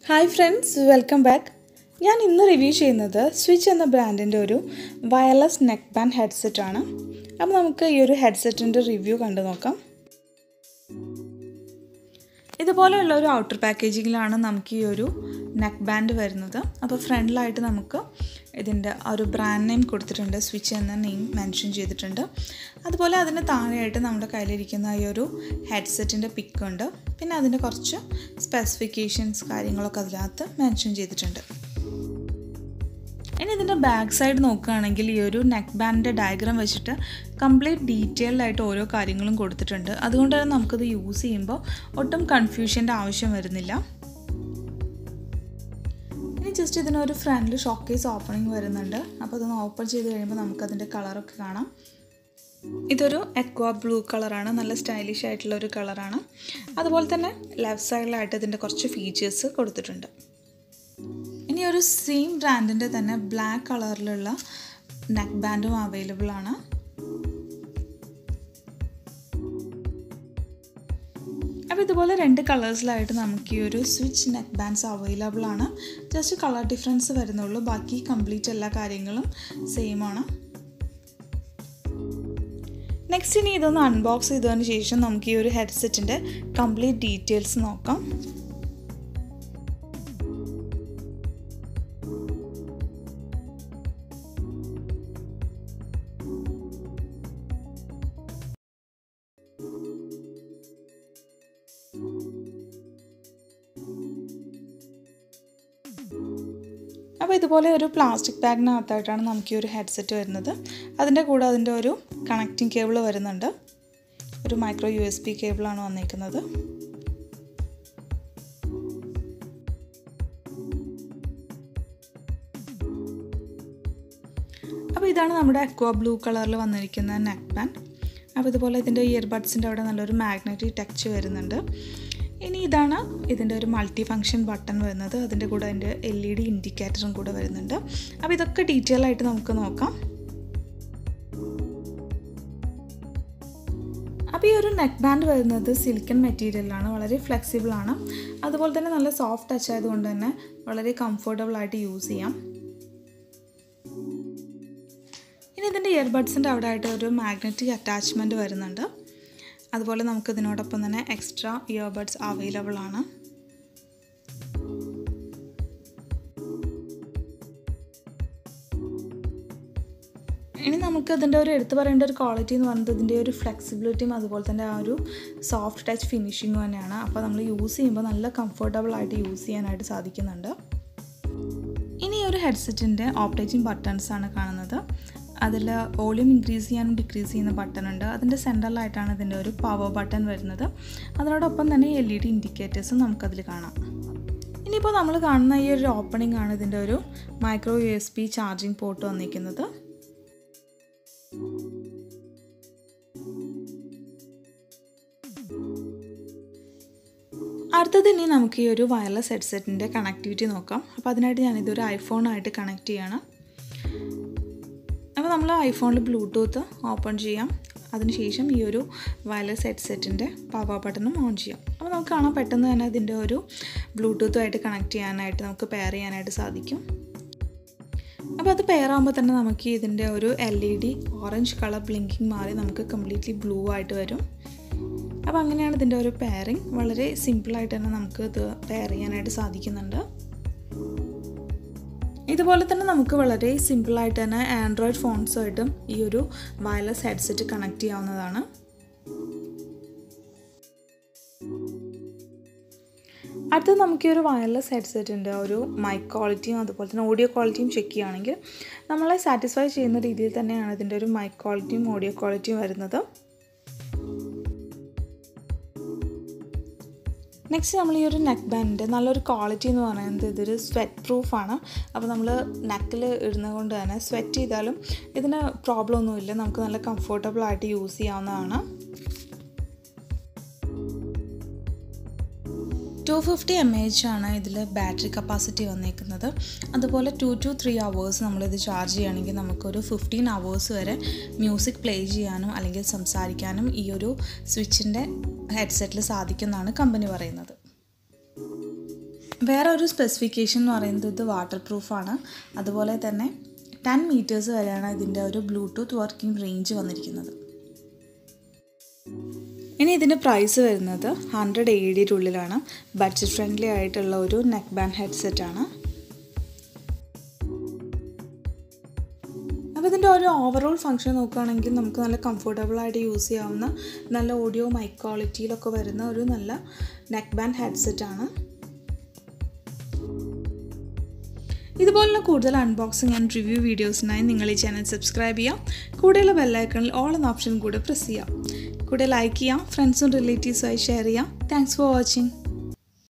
hi friends welcome back ഞാൻ ഇന്ന് review ചെയ്യുന്നത് സ്വിച്ച് എന്ന ബ്രാൻഡിൻ്റെ ഒരു വയർലെസ് നെക്ക് ബാൻഡ് ഹെഡ്സെറ്റ് ആണ് അപ്പോൾ നമുക്ക് ഈ ഒരു ഹെഡ്സെറ്റിൻ്റെ റിവ്യൂ കണ്ടു നോക്കാം ഇതുപോലെയുള്ള ഒരു ഔട്ടർ പാക്കേജിങ്ങിലാണ് നമുക്ക് ഈ ഒരു നെക്ക് ബാൻഡ് വരുന്നത് അപ്പോൾ ഫ്രണ്ടിലായിട്ട് നമുക്ക് ഇതിൻ്റെ ആ ഒരു ബ്രാൻഡ് നെയിം കൊടുത്തിട്ടുണ്ട് സ്വിച്ച് എന്ന നെയിം മെൻഷൻ ചെയ്തിട്ടുണ്ട് അതുപോലെ അതിന് താഴെയായിട്ട് നമ്മുടെ കയ്യിലിരിക്കുന്ന ഈ ഒരു ഹെഡ്സെറ്റിൻ്റെ പിക്ക് ഉണ്ട് പിന്നെ അതിൻ്റെ കുറച്ച് സ്പെസിഫിക്കേഷൻസ് കാര്യങ്ങളൊക്കെ അതിനകത്ത് മെൻഷൻ ചെയ്തിട്ടുണ്ട് ഇനി ഇതിൻ്റെ ബാക്ക് സൈഡ് നോക്കുകയാണെങ്കിൽ ഈ ഒരു നെക്ക് ബാൻഡിൻ്റെ ഡയഗ്രാം വെച്ചിട്ട് കംപ്ലീറ്റ് ഡീറ്റെയിൽഡ് ആയിട്ട് ഓരോ കാര്യങ്ങളും കൊടുത്തിട്ടുണ്ട് അതുകൊണ്ട് തന്നെ നമുക്കിത് യൂസ് ചെയ്യുമ്പോൾ ഒട്ടും കൺഫ്യൂഷൻ്റെ ആവശ്യം വരുന്നില്ല ഇനി ജസ്റ്റ് ഇതിനൊരു ഫ്രണ്ടിൽ ഷോക്കേസ് ഓപ്പണിംഗ് വരുന്നുണ്ട് അപ്പോൾ അതൊന്ന് ഓപ്പൺ ചെയ്ത് കഴിയുമ്പോൾ നമുക്കതിൻ്റെ കളറൊക്കെ കാണാം ഇതൊരു എക്വ ബ്ലൂ കളറാണ് നല്ല സ്റ്റൈലിഷ് ആയിട്ടുള്ള ഒരു കളറാണ് അതുപോലെ തന്നെ ലെഫ്റ്റ് സൈഡിലായിട്ട് ഇതിൻ്റെ കുറച്ച് ഫീച്ചേഴ്സ് കൊടുത്തിട്ടുണ്ട് ഇനി ഒരു സെയിം ബ്രാൻഡിൻ്റെ തന്നെ ബ്ലാക്ക് കളറിലുള്ള നെക്ക് ബാൻഡും അവൈലബിൾ ആണ് അപ്പോൾ ഇതുപോലെ രണ്ട് കളേഴ്സിലായിട്ട് നമുക്ക് ഈ ഒരു സ്വിച്ച് നെക്ക് ബാൻഡ്സ് അവൈലബിൾ ആണ് ജസ്റ്റ് കളർ ഡിഫറൻസ് വരുന്നുള്ളൂ ബാക്കി കംപ്ലീറ്റ് എല്ലാ കാര്യങ്ങളും സെയിം ആണ് നെക്സ്റ്റ് ഇനി ഇതൊന്ന് അൺബോക്സ് ചെയ്തതിന് ശേഷം നമുക്ക് ഈ ഒരു ഹെഡ്സെറ്റിൻ്റെ കംപ്ലീറ്റ് ഡീറ്റെയിൽസ് നോക്കാം അപ്പോൾ ഇതുപോലെ ഒരു പ്ലാസ്റ്റിക് ബാഗിനകത്തായിട്ടാണ് നമുക്ക് ഈ ഒരു ഹെഡ്സെറ്റ് വരുന്നത് അതിൻ്റെ കൂടെ അതിൻ്റെ ഒരു കണക്റ്റിംഗ് കേബിൾ വരുന്നുണ്ട് ഒരു മൈക്രോ യു എസ് ബി കേബിളാണ് വന്നിരിക്കുന്നത് അപ്പോൾ ഇതാണ് നമ്മുടെ അക്വ ബ്ലൂ കളറിൽ വന്നിരിക്കുന്ന നെക്ക് ബാൻഡ് അപ്പോൾ ഇതുപോലെ ഇതിൻ്റെ ഇയർബഡ്സിൻ്റെ അവിടെ നല്ലൊരു മാഗ്നറ്റിക് ടച്ച് വരുന്നുണ്ട് ഇനി ഇതാണ് ഇതിൻ്റെ ഒരു മൾട്ടി ഫങ്ഷൻ ബട്ടൺ വരുന്നത് അതിൻ്റെ കൂടെ അതിൻ്റെ എൽ ഇ ഡി ഇൻഡിക്കേറ്ററും കൂടെ വരുന്നുണ്ട് അപ്പോൾ ഇതൊക്കെ ഡീറ്റെയിൽ ആയിട്ട് നമുക്ക് നോക്കാം അപ്പോൾ ഈ ഒരു നെക്ക് ബാൻഡ് വരുന്നത് സിലിക്കൺ മെറ്റീരിയലാണ് വളരെ ഫ്ലെക്സിബിൾ ആണ് അതുപോലെ തന്നെ നല്ല സോഫ്റ്റ് ടച്ച് ആയതുകൊണ്ട് തന്നെ വളരെ കംഫർട്ടബിൾ ആയിട്ട് യൂസ് ചെയ്യാം ഇനി ഇതിൻ്റെ ഇയർബഡ്സിൻ്റെ അവിടെ ആയിട്ട് ഒരു മാഗ്നറ്റിക് അറ്റാച്ച്മെൻറ്റ് വരുന്നുണ്ട് അതുപോലെ നമുക്ക് ഇതിനോടൊപ്പം തന്നെ എക്സ്ട്രാ ഇയർബഡ്സ് അവൈലബിൾ ആണ് ഇനി നമുക്ക് ഇതിൻ്റെ ഒരു എടുത്തു പറയേണ്ട ഒരു ക്വാളിറ്റി എന്ന് പറയുന്നത് ഇതിൻ്റെ ഒരു ഫ്ലെക്സിബിലിറ്റിയും അതുപോലെ തന്നെ ആ ഒരു സോഫ്റ്റ് ടച്ച് ഫിനിഷിങ്ങും തന്നെയാണ് അപ്പോൾ നമ്മൾ യൂസ് ചെയ്യുമ്പോൾ നല്ല കംഫർട്ടബിൾ ആയിട്ട് യൂസ് ചെയ്യാനായിട്ട് സാധിക്കുന്നുണ്ട് ഇനി ഒരു ഹെഡ്സെറ്റിൻ്റെ ഓപ്പറേറ്റിംഗ് ബട്ടൺസ് ആണ് കാണുന്നത് അതിൽ വോളിയം ഇൻക്രീസ് ചെയ്യാനും ഡിക്രീസ് ചെയ്യുന്ന ബട്ടൺ ഉണ്ട് അതിൻ്റെ സെൻറ്ററിലായിട്ടാണ് ഇതിൻ്റെ ഒരു പവർ ബട്ടൺ വരുന്നത് അതിനോടൊപ്പം തന്നെ എൽ ഇ ഡി ഇൻഡിക്കേറ്റേഴ്സും നമുക്കതിൽ കാണാം ഇനിയിപ്പോൾ നമ്മൾ കാണുന്ന ഈ ഒരു ഓപ്പണിംഗ് ആണ് ഇതിൻ്റെ ഒരു micro U S B charging port വന്നിരിക്കുന്നത് അടുത്തത് ഇനി നമുക്ക് ഈ ഒരു വയർലെസ് ഹെഡ്സെറ്റിൻ്റെ കണക്ടിവിറ്റി നോക്കാം അപ്പോൾ അതിനായിട്ട് ഞാനിതൊരു ഐഫോണായിട്ട് കണക്ട് ചെയ്യണം അപ്പോൾ നമ്മൾ ഐഫോണിൽ ബ്ലൂടൂത്ത് ഓപ്പൺ ചെയ്യാം അതിനുശേഷം ഈ ഒരു വയർലെസ് ഹെഡ്സെറ്റിൻ്റെ പവർ ബട്ടണും ഓൺ ചെയ്യാം അപ്പോൾ നമുക്ക് കാണാൻ പെട്ടെന്ന് തന്നെ ഇതിൻ്റെ ഒരു ബ്ലൂടൂത്തുമായിട്ട് കണക്ട് ചെയ്യാനായിട്ട് നമുക്ക് പെയർ ചെയ്യാനായിട്ട് സാധിക്കും അപ്പോൾ അത് പെയർ ആകുമ്പോൾ തന്നെ നമുക്ക് ഇതിൻ്റെ ഒരു L E D orange colour blinking മാറി നമുക്ക് കംപ്ലീറ്റ്ലി ബ്ലൂ ആയിട്ട് വരും അപ്പോൾ അങ്ങനെയാണ് ഇതിൻ്റെ ഒരു പെയറിങ് വളരെ സിമ്പിളായിട്ട് തന്നെ നമുക്ക് ഇത് പെയർ ചെയ്യാനായിട്ട് സാധിക്കുന്നുണ്ട് ഇതുപോലെ തന്നെ നമുക്ക് വളരെ സിമ്പിളായിട്ട് തന്നെ ആൻഡ്രോയിഡ് ഫോൺസുമായിട്ടും ഈ ഒരു വയർലെസ് ഹെഡ്സെറ്റ് കണക്ട് ചെയ്യാവുന്നതാണ് അടുത്തത് നമുക്ക് ഈ ഒരു വയർലെസ് ഹെഡ്സെറ്റിൻ്റെ ഒരു മൈക്ക് ക്വാളിറ്റിയും അതുപോലെ തന്നെ ഓഡിയോ ക്വാളിറ്റിയും ചെക്ക് ചെയ്യുകയാണെങ്കിൽ നമ്മളെ സാറ്റിസ്ഫൈ ചെയ്യുന്ന രീതിയിൽ തന്നെയാണ് ഇതിൻ്റെ ഒരു മൈക്ക് ക്വാളിറ്റിയും ഓഡിയോ ക്വാളിറ്റിയും വരുന്നത് നെക്സ്റ്റ് നമ്മൾ ഈ ഒരു നെക്ക് ബാൻഡിൻ്റെ നല്ലൊരു ക്വാളിറ്റി എന്ന് പറയുന്നത് ഇതൊരു സ്വെറ്റ് പ്രൂഫാണ് അപ്പോൾ നമ്മൾ നെക്കിൽ ഇടുന്നത് കൊണ്ട് തന്നെ സ്വെറ്റ് ചെയ്താലും ഇതിന് പ്രോബ്ലം ഒന്നുമില്ല നമുക്ക് നല്ല കംഫർട്ടബിൾ ആയിട്ട് യൂസ് ചെയ്യാവുന്നതാണ് ടു ഫിഫ്റ്റി എം എച്ച് ആണ് ഇതിൽ ബാറ്ററി കപ്പാസിറ്റി വന്നേക്കുന്നത് അതുപോലെ ടു ടു ത്രീ അവേഴ്സ് നമ്മളിത് ചാർജ് ചെയ്യുകയാണെങ്കിൽ നമുക്കൊരു ഫിഫ്റ്റീൻ അവേഴ്സ് വരെ മ്യൂസിക് പ്ലേ ചെയ്യാനും അല്ലെങ്കിൽ സംസാരിക്കാനും ഈ ഒരു സ്വിച്ചിൻ്റെ ഹെഡ്സെറ്റിൽ സാധിക്കുമെന്നാണ് കമ്പനി പറയുന്നത് വേറെ ഒരു സ്പെസിഫിക്കേഷൻ എന്ന് പറയുന്നത് ഇത് വാട്ടർ പ്രൂഫാണ് അതുപോലെ തന്നെ ടെൻ മീറ്റേഴ്സ് വരെയാണ് ഇതിൻ്റെ ഒരു ബ്ലൂടൂത്ത് വർക്കിംഗ് റേഞ്ച് വന്നിരിക്കുന്നത് ഇനി ഇതിൻ്റെ പ്രൈസ് വരുന്നത് ഹൺഡ്രഡ് എ ഡിയുടെ ഉള്ളിലാണ് ബഡ്ജറ്റ് ഫ്രണ്ട്ലി ആയിട്ടുള്ള ഒരു നെക്ക് ബാൻഡ് ഹെഡ്സെറ്റ് ആണ് അപ്പോൾ ഇതിൻ്റെ ഒരു ഓവറോൾ ഫങ്ഷൻ നോക്കുകയാണെങ്കിൽ നമുക്ക് നല്ല കംഫർട്ടബിൾ ആയിട്ട് യൂസ് ചെയ്യാവുന്ന നല്ല ഓഡിയോ മൈക്ക് ക്വാളിറ്റിയിലൊക്കെ വരുന്ന ഒരു നല്ല നെക്ക് ബാൻഡ് ഹെഡ്സെറ്റ് ആണ് ഇതുപോലുള്ള കൂടുതൽ അൺബോക്സിങ് ആൻഡ് റിവ്യൂ വീഡിയോസിനായി നിങ്ങൾ ഈ ചാനൽ സബ്സ്ക്രൈബ് ചെയ്യാം കൂടെയുള്ള ബെല്ലൈക്കണിൽ ഓൾ എന്ന ഓപ്ഷൻ കൂടെ പ്രസ് ചെയ്യാം കൂടെ ലൈക്ക് ചെയ്യാം ഫ്രണ്ട്സും റിലേറ്റീവ്സുമായി ഷെയർ ചെയ്യാം താങ്ക്സ് ഫോർ വാച്ചിങ്